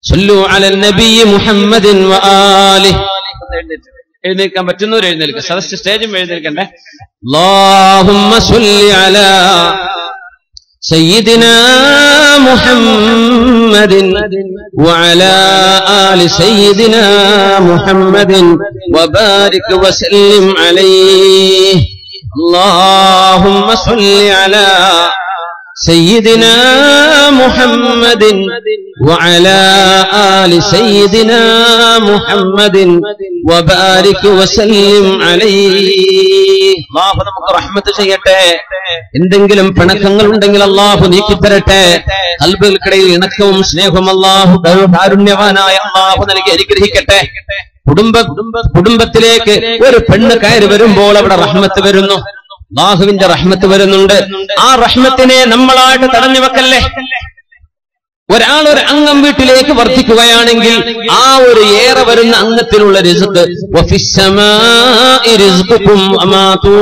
صلوا على النبي محمد وآله എഴുന്നേൽക്കാൻ പറ്റുന്നവർ എഴുന്നേൽക്കുക സദസ് സ്റ്റേജും എഴുന്നേൽക്കണ്ടേ اللهم صل على سيدنا محمد وعلى آل سيدنا محمد وبارك وسلم عليه اللهم صل على سيدنا محمد وعلى آل سيدنا محمد وبارك وسلم عليه അള്ളാഹു നമുക്ക് റഹ്മത്ത് ചെയ്യട്ടെ എന്തെങ്കിലും പിണക്കങ്ങൾ ഉണ്ടെങ്കിൽ അള്ളാഹു നീക്കിത്തരട്ടെ കൽബുകൾക്കിടയിൽ ഇണക്കവും സ്നേഹവും അള്ളാഹു കാരുണ്യവാനായ അള്ളാഹു നൽകി അനുഗ്രഹിക്കട്ടെ കുടുംബ കുടുംബത്തിലേക്ക് ഒരു പെണ്ണ് കയറി വരുമ്പോൾ അവിടെ റഹ്മത്ത് വരുന്നു അള്ളാഹുവിന്റെ റഹ്മത്ത് വരുന്നുണ്ട് ആ റഹ്മത്തിനെ നമ്മളായിട്ട് തടഞ്ഞു വെക്കല്ലേ ഒരാൾ ഒരു അംഗം വീട്ടിലേക്ക് വർദ്ധിക്കുകയാണെങ്കിൽ ആ ഒരു ഏറെ വരുന്ന അംഗത്തിലുള്ള റിസ്ക് വഫിസ്സമാഇ റിസ്ഖുക്കും വമാ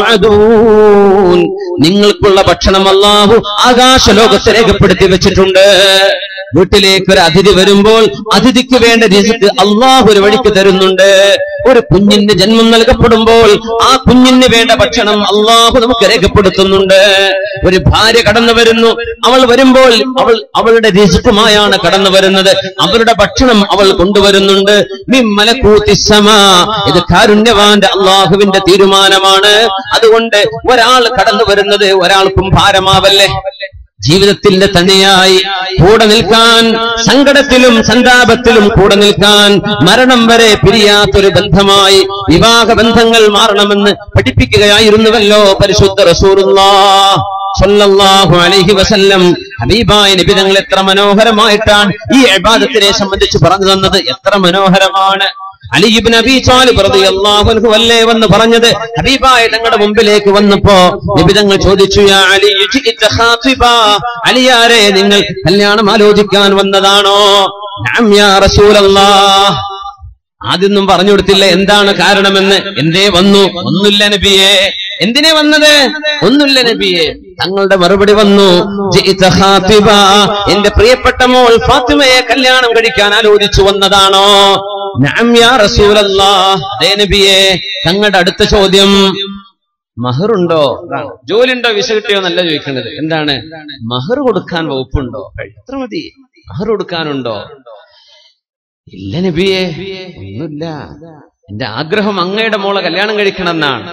തുഅദൂൻ നിങ്ങൾക്കുള്ള ഭക്ഷണം അല്ലാഹു ആകാശ ലോകത്ത് രേഖപ്പെടുത്തി വെച്ചിട്ടുണ്ട് വീട്ടിലേക്ക് ഒരു അതിഥി വരുമ്പോൾ അതിഥിക്ക് വേണ്ട റിസ്ക് അള്ളാഹു ഒരു വഴിക്ക് തരുന്നുണ്ട് ഒരു കുഞ്ഞിന് ജന്മം നൽകപ്പെടുമ്പോൾ ആ കുഞ്ഞിന് വേണ്ട ഭക്ഷണം അള്ളാഹു നമുക്ക് രേഖപ്പെടുത്തുന്നുണ്ട് ഒരു ഭാര്യ കടന്നു വരുന്നു അവൾ വരുമ്പോൾ അവൾ അവളുടെ രിസുക്കുമായാണ് കടന്നു വരുന്നത് അവരുടെ ഭക്ഷണം അവൾ കൊണ്ടുവരുന്നുണ്ട് മിമ്മലക്കൂത്തിസമാ ഇത് കാരുണ്യവാന്റെ അള്ളാഹുവിന്റെ തീരുമാനമാണ് അതുകൊണ്ട് ഒരാൾ കടന്നു വരുന്നത് ഒരാൾക്കും ഭാരമാവല്ലേ ജീവിതത്തിന്റെ തന്നെയായി കൂടെ നിൽക്കാൻ സങ്കടത്തിലും സന്താപത്തിലും കൂടെ നിൽക്കാൻ മരണം വരെ പിരിയാത്തൊരു ബന്ധമായി വിവാഹ ബന്ധങ്ങൾ മാറണമെന്ന് പഠിപ്പിക്കുകയായിരുന്നുവല്ലോ പരിശുദ്ധ റസൂറുല്ലാ സല്ലല്ലാഹു അലൈഹി വസല്ലം ഹബീബായ നബി തങ്ങൾ എത്ര മനോഹരമായിട്ടാണ് ഈ ഇബാദത്തിനെ സംബന്ധിച്ച് പറഞ്ഞു തന്നത് എത്ര മനോഹരമാണ് അലിബിൻ അബി താലിബ് റളിയല്ലാഹു അൻഹു അല്ലേ വന്ന് പറഞ്ഞത് ഹബീബായ തങ്ങളുടെ മുമ്പിലേക്ക് വന്നപ്പോ നബി തങ്ങൾ ചോദിച്ചു യാ അലി ജിഇത ഖാതിബാ അലിയാരെ നിങ്ങൾ കല്യാണം ആലോചിക്കാൻ വന്നതാണോ നഅം യാ റസൂലല്ലാഹ് ആദ്യമൊന്നും പറഞ്ഞു കൊടുത്തില്ല എന്താണ് കാരണമെന്ന് എന്തേ വന്നു ഒന്നുമില്ല നബിയെ എന്തിനെ വന്നത് ഒന്നുമില്ല നബിയെ തങ്ങളുടെ മറുപടി വന്നു ജിഇത ഖാതിബാ എന്റെ പ്രിയപ്പെട്ട മോൾ ഫാത്തിമയെ കല്യാണം കഴിക്കാൻ ആലോചിച്ചു വന്നതാണോ നഅം യാ റസൂലല്ലാഹ് അതേ നബിയെ തങ്ങളുടെ അടുത്ത ചോദ്യം മഹറുണ്ടോ ജോലി ഉണ്ടോ വിസ കിട്ടിയോ എന്നല്ല ചോദിക്കുന്നത് എന്താണ് മഹർ കൊടുക്കാൻ വകുപ്പുണ്ടോ എത്ര മതി മഹർ കൊടുക്കാനുണ്ടോ ഇല്ല നബിയെ ഒന്നുമില്ല എന്റെ ആഗ്രഹം അങ്ങയുടെ മോളെ കല്യാണം കഴിക്കണം എന്നാണ്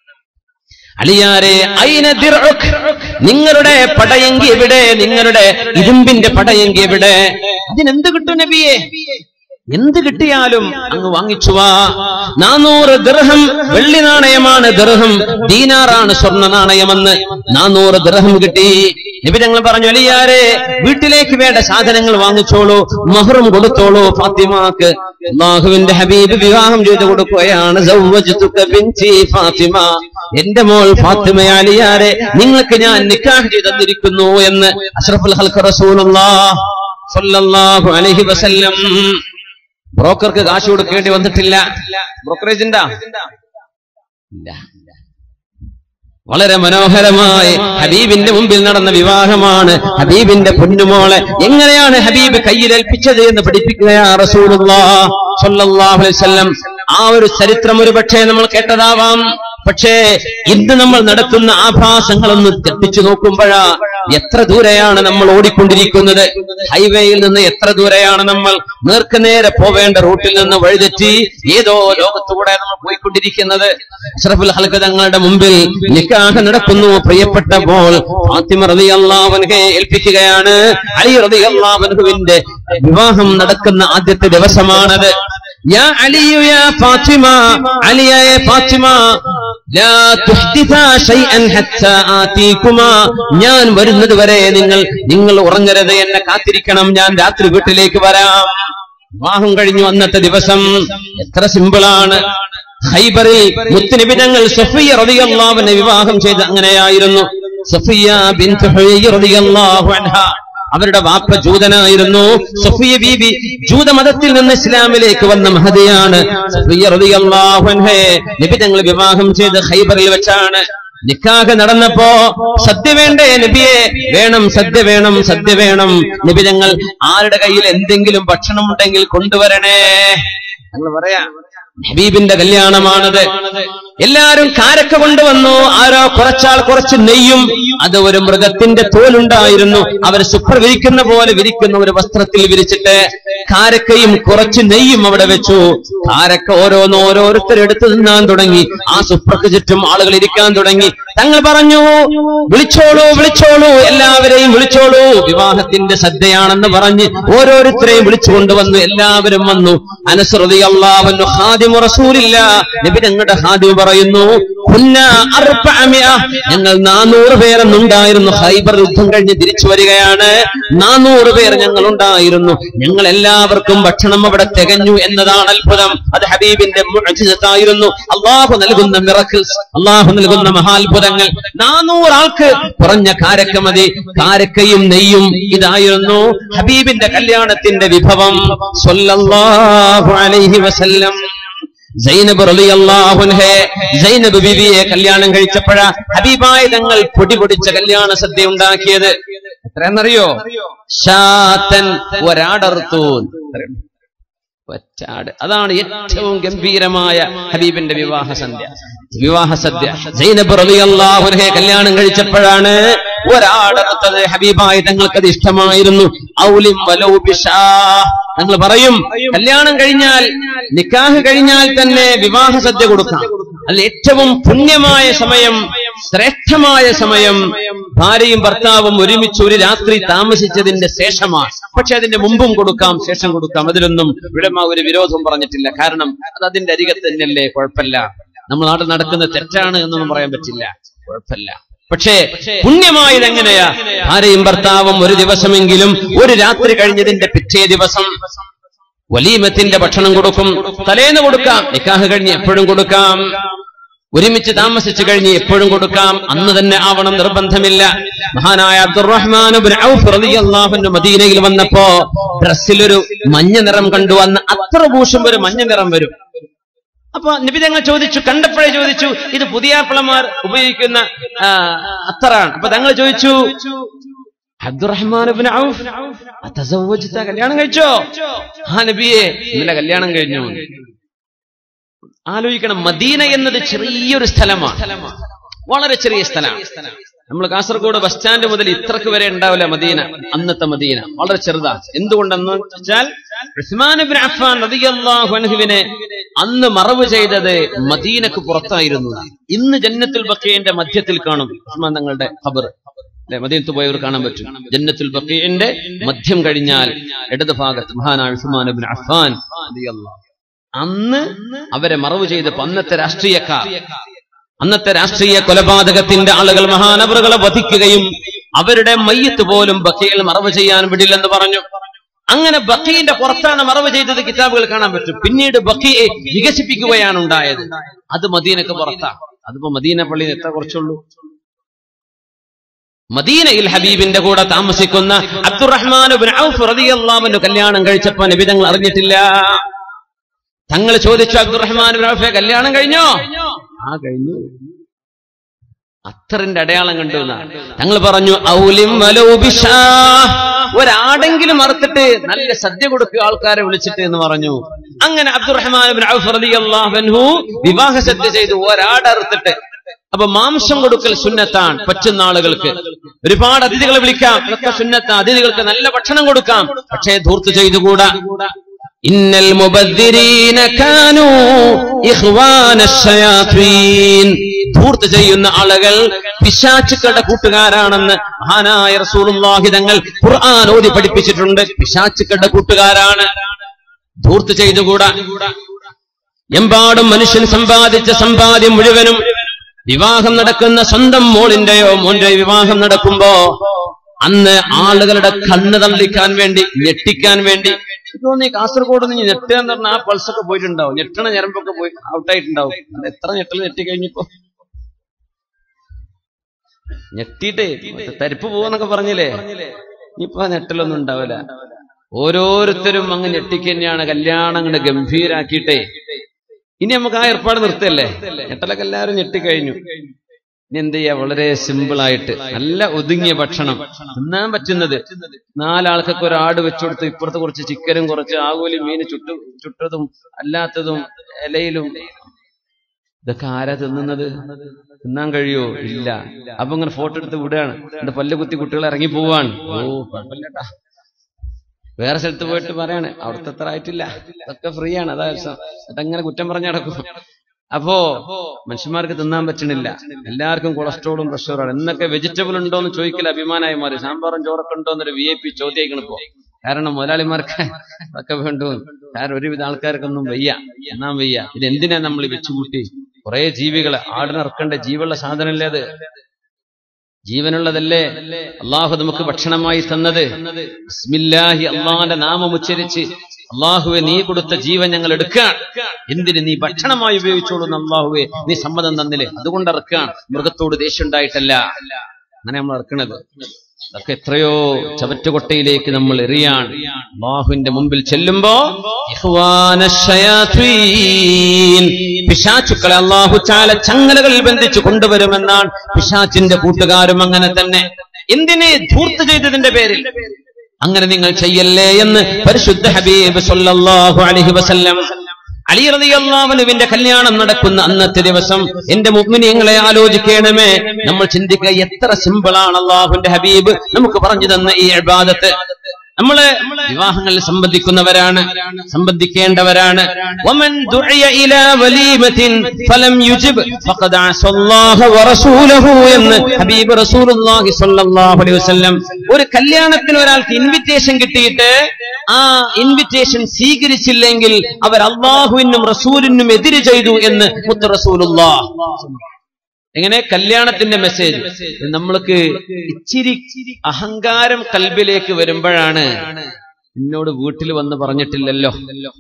അലിയാരെ ഐന ദിർഉക് നിങ്ങളുടെ പടയെങ്കി എവിടെ നിങ്ങളുടെ ഇരുമ്പിന്റെ പടയെങ്കി എവിടെ അതിനെന്ത് കിട്ടും നബിയെ എന്ത് കിട്ടിയാലും അങ്ങ് വാങ്ങിച്ചു വാ നാനൂറ് ദർഹം വെള്ളി നാണയമാണ് ദർഹം ദീനാറാണ് സ്വർണ്ണ നാണയമെന്ന് നാനൂറ് ദർഹം കിട്ടി നബി ഞങ്ങൾ പറഞ്ഞു അലിയാരെ വീട്ടിലേക്ക് വേണ്ട സാധനങ്ങൾ വാങ്ങിച്ചോളൂ മഹറും കൊടുത്തോളൂ ഫാത്തിമാക്ക് അള്ളാഹുവിന്റെ ഹബീബ് വിവാഹം ചെയ്തു കൊടുക്കുകയാണ് സൗവ്വജ്തുക ബിൻതി ഫാത്തിമ എന്റെ മോൾ ഫാത്തിമ അലിയാരെ നിങ്ങൾക്ക് ഞാൻ നിക്കാഹ് ചെയ്തു തന്നിരിക്കുന്നു എന്ന് അഷ്റഫുൽ ഹൽഖ റസൂലുള്ളാഹ് സ്വല്ലല്ലാഹു അലൈഹി വസല്ലം ബ്രോക്കർക്ക് കാശ് കൊടുക്കേണ്ടി വന്നിട്ടില്ല ബ്രോക്കറേജ് ഉണ്ടാ ഇല്ല വളരെ മനോഹരമായി ഹബീബിന്റെ മുമ്പിൽ നടന്ന വിവാഹമാണ് ഹബീബിന്റെ പൊന്നുമോളെ എങ്ങനെയാണ് ഹബീബ് കയ്യിലേൽപ്പിച്ചത് എന്ന് പഠിപ്പിക്കുകയാ റസൂലുള്ളാഹ് സ്വല്ലല്ലാഹു അലൈഹി വസല്ലം ആ ഒരു ചരിത്രം ഒരു പക്ഷേ നമ്മൾ കേട്ടതാവാം പക്ഷേ ഇന്ന് നമ്മൾ നടത്തുന്ന ആഭാസങ്ങളൊന്ന് തെറ്റിച്ചു നോക്കുമ്പോഴാ എത്ര ദൂരെയാണ് നമ്മൾ ഓടിക്കൊണ്ടിരിക്കുന്നത് ഹൈവേയിൽ നിന്ന് എത്ര ദൂരെയാണ് നമ്മൾ നേർക്കുനേരെ പോവേണ്ട റൂട്ടിൽ നിന്ന് വഴിതെറ്റി ഏതോ ലോകത്തൂടെ നമ്മൾ പോയിക്കൊണ്ടിരിക്കുന്നത് അഷ്റഫുൽ ഹൽക്ക് തങ്ങളുടെ മുമ്പിൽ നിക്കാഹ് നടക്കുന്നു പ്രിയപ്പെട്ട മോൾ ഫാത്തിമ റതി അള്ളാവൻഹെ ഏൽപ്പിക്കുകയാണ് അലി റതി അള്ളാവൻഹുവിന്റെ വിവാഹം നടക്കുന്ന ആദ്യത്തെ ദിവസമാണത് യാ അലിയു യാ ഫാത്തിമ അലിയായ ഫാത്തിമ ലാ തുഹ്ദിഥാ ശൈഅൻ ഹത്താ ആതീകുമാ ഞാൻ വരുന്നത് വരെ നിങ്ങൾ നിങ്ങൾ ഉറങ്ങരുത് എന്നെ കാത്തിരിക്കണം ഞാൻ രാത്രി വീട്ടിലേക്ക് വരാം വിവാഹം കഴിഞ്ഞു അന്നത്തെ ദിവസം എത്ര സിമ്പിളാണ് ഹൈബറിൽ മുത്തുനബി തങ്ങൾ സഫിയ റളിയല്ലാഹുവിനെ വിവാഹം ചെയ്ത് അങ്ങനെയായിരുന്നു സഫിയ ബിൻത് ഹുയൈ റളിയല്ലാഹു അൻഹ അവരുടെ വാപ്പ ജൂതനായിരുന്നു സഫിയ ബീബി ജൂതമതത്തിൽ നിന്ന് ഇസ്ലാമിലേക്ക് വന്ന മഹതിയാണ് സഫിയ റളിയല്ലാഹു അൻഹയെ നബി തങ്ങൾ വിവാഹം ചെയ്ത് ഖൈബറിൽ വെച്ചാണ് നിക്കാഹ് നടന്നപ്പോ സദ്യ വേണ്ടേ നബിയെ വേണം സദ്യ വേണം സദ്യ വേണം നബി ഞങ്ങൾ ആരുടെ കയ്യിൽ എന്തെങ്കിലും ഭക്ഷണം ഉണ്ടെങ്കിൽ കൊണ്ടുവരണേ ഞങ്ങൾ പറയാ ഹബീബിന്റെ കല്യാണമാണത് എല്ലാരും കാരക്ക കൊണ്ടുവന്നു ആരോ കുറച്ചാൾ കുറച്ച് നെയ്യും അത് ഒരു മൃഗത്തിന്റെ തോലുണ്ടായിരുന്നു അവർ സുപ്ര വിരിക്കുന്ന പോലെ വിരിക്കുന്ന ഒരു വസ്ത്രത്തിൽ വിരിച്ചിട്ട് കാരക്കയും കുറച്ച് നെയ്യും അവിടെ വെച്ചു കാരക്ക ഓരോന്ന് ഓരോരുത്തർ എടുത്തു തിന്നാൻ തുടങ്ങി ആ സുപ്രക്ക് ചുറ്റും ആളുകൾ ഇരിക്കാൻ തുടങ്ങി തങ്ങൾ പറഞ്ഞു വിളിച്ചോളൂ വിളിച്ചോളൂ എല്ലാവരെയും വിളിച്ചോളൂ വിവാഹത്തിന്റെ സദ്യയാണെന്ന് പറഞ്ഞ് ഓരോരുത്തരെയും വിളിച്ചു കൊണ്ടുവന്നു എല്ലാവരും വന്നു അനുസൃതി അള്ളാഹു ഹാദിമു റസൂലില്ല നബി ഞങ്ങളുടെ ഹാദിമു പറയുന്നു കുന്ന അർബഅമിയ. ഞങ്ങൾ നാനൂറ് പേരെന്നുണ്ടായിരുന്നു ഹൈബർ യുദ്ധം കഴിഞ്ഞ് തിരിച്ചു വരികയാണ് നാനൂറ് പേർ ഞങ്ങൾ ഉണ്ടായിരുന്നു ഞങ്ങൾ എല്ലാവർക്കും ഭക്ഷണം അവിടെ തികഞ്ഞു എന്നതാണ് അത്ഭുതം അത് ഹബീബിന്റെ മുഅ്ജിസത്തായിരുന്നു അള്ളാഹു നൽകുന്ന മിറക്കിൾസ് അള്ളാഹു നൽകുന്ന മഹാത്ഭുതങ്ങൾ നാനൂറ് ആൾക്ക് കുറഞ്ഞ കാരക്ക മതി കാരക്കയും നെയ്യും ഇതായിരുന്നു ഹബീബിന്റെ കല്യാണത്തിന്റെ വിഭവം സ്വല്ലല്ലാഹു അലൈഹി വസല്ലം സൈനബ് റളിയല്ലാഹുൻഹെ സൈനബ് ബിവിയെ കല്യാണം കഴിച്ചപ്പോഴ ഹബീബായ തങ്ങൾ പൊടി പൊടിച്ച കല്യാണ സദ്യ ഉണ്ടാക്കിയത് എത്രയെന്നറിയോ ഷാത്തൻ ഒരാടർത്തു ഒറ്റാട് അതാണ് ഏറ്റവും ഗംഭീരമായ ഹബീബിന്റെ വിവാഹ സന്ധ്യ വിവാഹ സദ്യ സൈനബ് റളിയല്ലാഹുൻഹെ കല്യാണം കഴിച്ചപ്പോഴാണ് ഒരാടറുത്തത് ഹബീബായി തങ്ങൾക്കത് ഇഷ്ടമായിരുന്നു ഔലിം വലൗ ബിഷാ ഞങ്ങൾ പറയും കല്യാണം കഴിഞ്ഞാൽ നിക്കാഹ് കഴിഞ്ഞാൽ തന്നെ വിവാഹ സദ്യ കൊടുക്കാം അല്ല ഏറ്റവും പുണ്യമായ സമയം ശ്രേഷ്ഠമായ സമയം ഭാര്യയും ഭർത്താവും ഒരുമിച്ച് ഒരു രാത്രി താമസിച്ചതിന്റെ ശേഷമാണ് പക്ഷെ അതിന്റെ മുമ്പും കൊടുക്കാം ശേഷം കൊടുക്കാം അതിലൊന്നും വിടമ ഒരു വിരോധം പറഞ്ഞിട്ടില്ല കാരണം അത് അതിന്റെ അരികത്ത് തന്നെയല്ലേ കുഴപ്പമില്ല നമ്മുടെ നാട്ടിൽ നടക്കുന്ന തെറ്റാണ് എന്നൊന്നും പറയാൻ പറ്റില്ല കുഴപ്പമില്ല പക്ഷേ പുണ്യമായത് എങ്ങനെയാ ഭാര്യയും ഭർത്താവും ഒരു ദിവസമെങ്കിലും ഒരു രാത്രി കഴിഞ്ഞതിന്റെ പിറ്റേ ദിവസം വലീമത്തിന്റെ ഭക്ഷണം കൊടുക്കും തലേന്ന് കൊടുക്കാം നിക്കാഹ് കഴിഞ്ഞ് എപ്പോഴും കൊടുക്കാം ഒരുമിച്ച് താമസിച്ചു കഴിഞ്ഞ് എപ്പോഴും കൊടുക്കാം അന്ന് തന്നെ ആവണം നിർബന്ധമില്ല മഹാനായ അബ്ദുറഹ്മാൻ റളിയല്ലാഹു മദീനയിൽ വന്നപ്പോ ഡ്രസ്സിലൊരു മഞ്ഞ നിറം കണ്ടു അന്ന് അത്ര ഭൂഷം ഒരു മഞ്ഞ നിറം വരും അപ്പൊ നിബിതങ്ങൾ ചോദിച്ചു കണ്ടപ്പോഴേ ചോദിച്ചു ഇത് പുതിയ പിള്ളമാർ ഉപയോഗിക്കുന്ന ആ, അത്തറാണ് അപ്പൊ തങ്ങൾ ചോദിച്ചു അബ്ദുറഹ്മാൻ ഇബ്നു ഔഫ് അതസവ്വജ്ത കല്യാണം കഴിച്ചോ ആ നബിയെ ഇന്നലെ കല്യാണം കഴിഞ്ഞു ആലോചിക്കണം മദീന എന്നത് ചെറിയൊരു സ്ഥലമാണ് വളരെ ചെറിയ സ്ഥലമാണ് നമ്മൾ കാസർഗോഡ് ബസ് സ്റ്റാൻഡ് മുതൽ ഇത്രക്ക് വരെ ഉണ്ടാവില്ല മദീന അന്നത്തെ മദീന വളരെ ചെറുതാണ് എന്തുകൊണ്ടെന്ന് വെച്ചാൽ ഉസ്മാൻ ഇബ്നു അഫ്ഫാൻ റളിയല്ലാഹു അൻഹുവിനെ അന്ന് മറവ് ചെയ്തത് മദീനക്ക് പുറത്തായിരുന്നു ഇന്ന് ജന്നത്തുൽ ബക്കീന്റെ മധ്യത്തിൽ കാണും ഉസ്മാൻ തങ്ങളുടെ ഖബർ അല്ലെ മദീനത്ത് പോയവർ കാണാൻ പറ്റും ജന്നത്തുൽ ബക്കീന്റെ മധ്യം കഴിഞ്ഞാൽ ഇടത് ഭാഗത്ത് മഹാനായ ഉസ്മാൻ ഇബ്നു അഫ്ഫാൻ റളിയല്ലാഹു അന്ന് അവരെ മറവ് ചെയ്തപ്പോ അന്നത്തെ രാഷ്ട്രീയക്കാർ അന്നത്തെ രാഷ്ട്രീയ കൊലപാതകത്തിന്റെ ആളുകൾ മഹാനവറുകളെ വധിക്കുകയും അവരുടെ മയ്യത്ത് പോലും ബക്കയിൽ മറവ് ചെയ്യാൻ വിടില്ലെന്ന് പറഞ്ഞു അങ്ങനെ ബക്കീന്റെ പുറത്താണ് മറവ് ചെയ്തത് കിതാബുകൾ കാണാൻ പറ്റും പിന്നീട് ബക്കിയെ വികസിപ്പിക്കുകയാണ് ഉണ്ടായത് അത് മദീനക്ക് പുറത്താണ് അതിപ്പോ മദീന പള്ളിയിൽ എത്ര കുറച്ചുള്ളൂ മദീനയിൽ ഹബീബിന്റെ കൂടെ താമസിക്കുന്ന അബ്ദുറഹ്മാൻ റളിയല്ലാഹുവിന്റെ കല്യാണം കഴിച്ചപ്പോ നബിതങ്ങൾ അറിഞ്ഞിട്ടില്ല തങ്ങൾ ചോദിച്ചു അബ്ദുറഹ്മാൻ ഔഫെ കല്യാണം കഴിഞ്ഞോ ആ കഴിഞ്ഞു അത്തറിന്റെ അടയാളം കണ്ടു എന്നാണ് തങ്ങൾ പറഞ്ഞു ഔലിം വലൗ ബിഷാ. ഒരാടെങ്കിലും അറുത്തിട്ട് നല്ല സദ്യ കൊടുക്കുക ആൾക്കാരെ വിളിച്ചിട്ട് എന്ന് പറഞ്ഞു അങ്ങനെ അബ്ദുറഹ്മാൻ ഇബ്നു ഔഫ് റളിയല്ലാഹു അൻഹു വിവാഹ സദ്യ ചെയ്തു ഒരാട് അറുത്തിട്ട് അപ്പൊ മാംസം കൊടുക്കൽ സുന്നത്താണ് പറ്റുന്ന ആളുകൾക്ക് ഒരുപാട് അതിഥികളെ വിളിക്കാം ഇതൊക്കെ സുന്നത്ത അതിഥികൾക്ക് നല്ല ഭക്ഷണം കൊടുക്കാം പക്ഷേ ധൂർത്ത് ചെയ്തുകൂടാ ഇന്നൽ മുബദ്ദിരീന കാനൂ ഇഖ്വാന ശയാത്വീൻ ധൂർത്ത് ചെയ്യുന്ന ആളുകൾ പിശാച്ചുക്കളുടെ കൂട്ടുകാരാണെന്ന് മഹാനായ റസൂലുള്ളാഹി തങ്ങൾ ഖുർആൻ ഓതി പഠിപ്പിച്ചിട്ടുണ്ട് പിശാച്ചുക്കളുടെ കൂട്ടുകാരാണ് ധൂർത്ത് ചെയ്തുകൂടാ എമ്പാടും മനുഷ്യൻ സമ്പാദിച്ച സമ്പാദ്യം മുഴുവനും വിവാഹം നടക്കുന്ന സ്വന്തം മോളിന്റെയോ മോന്റെയോ വിവാഹം നടക്കുമ്പോ അന്ന് ആളുകളുടെ കണ്ണ് തള്ളിക്കാൻ വേണ്ടി ഞെട്ടിക്കാൻ വേണ്ടി എനിക്ക് തോന്നി കാസർഗോഡ് നിന്ന് ഞെട്ടുക എന്ന് പറഞ്ഞാൽ ആ പൾസൊക്കെ പോയിട്ടുണ്ടാവും ഞെട്ടണ ഞരമ്പൊക്കെ പോയി ഔട്ടായിട്ടുണ്ടാവും അത് എത്ര ഞെട്ടൽ ഞെട്ടി കഴിഞ്ഞപ്പോ ഞെട്ടിട്ടേ മറ്റേ തരിപ്പ് പോവാന്നൊക്കെ പറഞ്ഞില്ലേ ഇനിയിപ്പോ ആ ഞെട്ടലൊന്നും ഉണ്ടാവില്ല ഓരോരുത്തരും അങ്ങ് ഞെട്ടിക്ക് തന്നെയാണ് കല്യാണം അങ്ങോട്ട് ഗംഭീരാക്കിയിട്ടേ ഇനി നമുക്ക് ആ ഏർപ്പാട് നിർത്തല്ലേ ഞെട്ടലൊക്കെ എല്ലാവരും ഞെട്ടിക്കഴിഞ്ഞു ഇനി എന്ത് ചെയ്യാ വളരെ സിമ്പിൾ ആയിട്ട് നല്ല ഒതുങ്ങിയ ഭക്ഷണം തിന്നാൻ പറ്റുന്നത് നാലാൾക്കൊക്കെ ഒരു ആട് വെച്ചുകൊടുത്ത് ഇപ്പുറത്ത് കുറച്ച് ചിക്കനും കുറച്ച് ആകോലി മീൻ ചുട്ടു ചുട്ടതും അല്ലാത്തതും ഇലയിലും ഇതൊക്കെ ആരാ തിന്നുന്നത് തിന്നാൻ കഴിയോ ഇല്ല അപ്പൊ ഇങ്ങനെ ഫോട്ടോ എടുത്ത് വിടുകയാണ് എന്റെ പല്ല് കുത്തി കുട്ടികൾ ഇറങ്ങി പോവാണ് ഓ കുഴപ്പമില്ലട്ടാ വേറെ സ്ഥലത്ത് പോയിട്ട് പറയാണ് അവിടുത്തെ അത്ര ആയിട്ടില്ല അതൊക്കെ ഫ്രീ ആണ് അതാ രസം. അതങ്ങനെ കുറ്റം പറഞ്ഞു നടക്കും അപ്പോ മനുഷ്യന്മാർക്ക് തിന്നാൻ പറ്റണില്ല എല്ലാവർക്കും കൊളസ്ട്രോളും പ്രഷറുമാണ് എന്നൊക്കെ വെജിറ്റബിൾ ഉണ്ടോ എന്ന് ചോദിക്കൽ അഭിമാനമായി മാറി സാമ്പാറും ചോറൊക്കെ ഉണ്ടോ എന്നൊരു വി ഐ പി ചോദ്യിക്കണം ഇപ്പോ കാരണം മുതലാളിമാർക്ക് അതൊക്കെ വേണ്ടു കാരണം ഒരുവിധ ആൾക്കാർക്കൊന്നും വയ്യ എന്നാൻ വയ്യ ഇത് എന്തിനാ നമ്മൾ ഈ വെച്ചുകൂട്ടി കുറെ ജീവികളെ ആടിനിറക്കേണ്ട ജീവുള്ള സാധനമല്ലേ അത് ജീവനുള്ളതല്ലേ അള്ളാഹു നമുക്ക് ഭക്ഷണമായി തന്നത് ബിസ്മില്ലാഹി അള്ളാന്റെ നാമം ഉച്ചരിച്ച് അള്ളാഹുവെ നീ കൊടുത്ത ജീവൻ ഞങ്ങൾ എടുക്കാൻ എന്തിന് നീ ഭക്ഷണമായി ഉപയോഗിച്ചോളൂ അള്ളാഹുവെ നീ സമ്മതം തന്നില്ലേ അതുകൊണ്ട് ഇറക്കാൻ മൃഗത്തോട് ദേഷ്യം ഉണ്ടായിട്ടല്ല അങ്ങനെ നമ്മൾ ഇറക്കണത് അതൊക്കെ എത്രയോ ചവറ്റുകൊട്ടയിലേക്ക് നമ്മൾ എറിയാൻ അള്ളാഹുവിന്റെ മുമ്പിൽ ചെല്ലുമ്പോ ഇഖ്വാന ശയാത്വീൻ. പിശാചുക്കളെ അള്ളാഹു ചാല ചങ്ങലകൾ ബന്ധിച്ചു കൊണ്ടുവരുമെന്നാണ് പിശാച്ചിന്റെ കൂട്ടുകാരും അങ്ങനെ തന്നെ എന്തിനെ ധൂർത്ത് ചെയ്തതിന്റെ പേരിൽ അങ്ങനെ നിങ്ങൾ ചെയ്യല്ലേ എന്ന് പരിശുദ്ധ ഹബീബ് സല്ലല്ലാഹു അലൈഹി വസല്ലം അലി റളിയല്ലാഹുവിന്റെ കല്യാണം നടക്കുന്ന അന്നത്തെ ദിവസം എന്റെ മുഗ്മിനിയങ്ങളെ ആലോചിക്കണമേ നമ്മൾ ചിന്തിക്കുക എത്ര സിമ്പിളാണ് അള്ളാഹുവിന്റെ ഹബീബ് നമുക്ക് പറഞ്ഞു തന്ന ഈ ഇബാദത്ത് നമ്മള് വിവാഹങ്ങളിൽ സംബന്ധിക്കുന്നവരാണ് സംബന്ധിക്കേണ്ടവരാണ് ومن دعي إلى وليمة فلم يجب فقد عصى الله ورسوله എന്ന് ഹബീബ് റസൂലുള്ളാഹി സ്വല്ലല്ലാഹു അലൈഹി വസല്ലം ഒരു കല്യാണത്തിന് ഒരാൾക്ക് ഇൻവിറ്റേഷൻ കിട്ടിയിട്ട് ആ ഇൻവിറ്റേഷൻ സ്വീകരിച്ചില്ലെങ്കിൽ അവർ അള്ളാഹുവിനും റസൂലിനും എതിര് ചെയ്തു എന്ന് മുത്ത് റസൂലുള്ളാഹ് എങ്ങനെ കല്യാണത്തിന്റെ മെസ്സേജ് നമ്മൾക്ക് ഇച്ചിരി അഹങ്കാരം കൽബിലേക്ക് വരുമ്പോഴാണ് എന്നോട് വീട്ടിൽ വന്ന് പറഞ്ഞിട്ടില്ലല്ലോ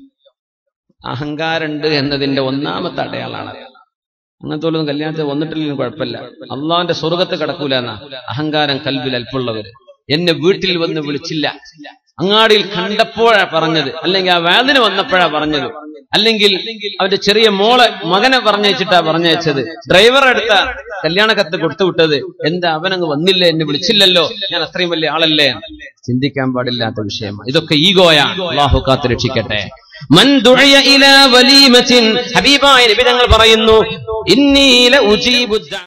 അഹങ്കാരമുണ്ട് എന്നതിന്റെ ഒന്നാമത്തെ അടയാളാണ് അങ്ങനത്തെ പോലും കല്യാണത്തിൽ വന്നിട്ടില്ലെങ്കിലും കുഴപ്പമില്ല അള്ളാന്റെ സ്വർഗത്ത് കിടക്കൂല എന്നാ അഹങ്കാരം കൽബിൽ അല്പുള്ളവര് എന്നെ വീട്ടിൽ വന്ന് വിളിച്ചില്ല അങ്ങാടിയിൽ കണ്ടപ്പോഴാ പറഞ്ഞത് അല്ലെങ്കിൽ ആ വേദന വന്നപ്പോഴാ പറഞ്ഞത് അല്ലെങ്കിൽ അവന്റെ ചെറിയ മോളെ മകനെ പറഞ്ഞയച്ചിട്ടാ പറഞ്ഞയച്ചത് ഡ്രൈവർ അടുത്ത കല്യാണ കത്ത് കൊടുത്തു വിട്ടത് എന്താ അവനങ്ങ് വന്നില്ല എന്നെ വിളിച്ചില്ലല്ലോ ഞാൻ അത്രയും വലിയ ആളല്ലേ ചിന്തിക്കാൻ പാടില്ലാത്ത വിഷയമാണ് ഇതൊക്കെ ഈഗോയാണ് അള്ളാഹു കാത്ത് രക്ഷിക്കട്ടെ മൻ ദുഅയ ഇലാ വലീമത്തിൻ ഹബീബായ നബി തങ്ങൾ പറയുന്നു ഇന്നീല ഉജീബു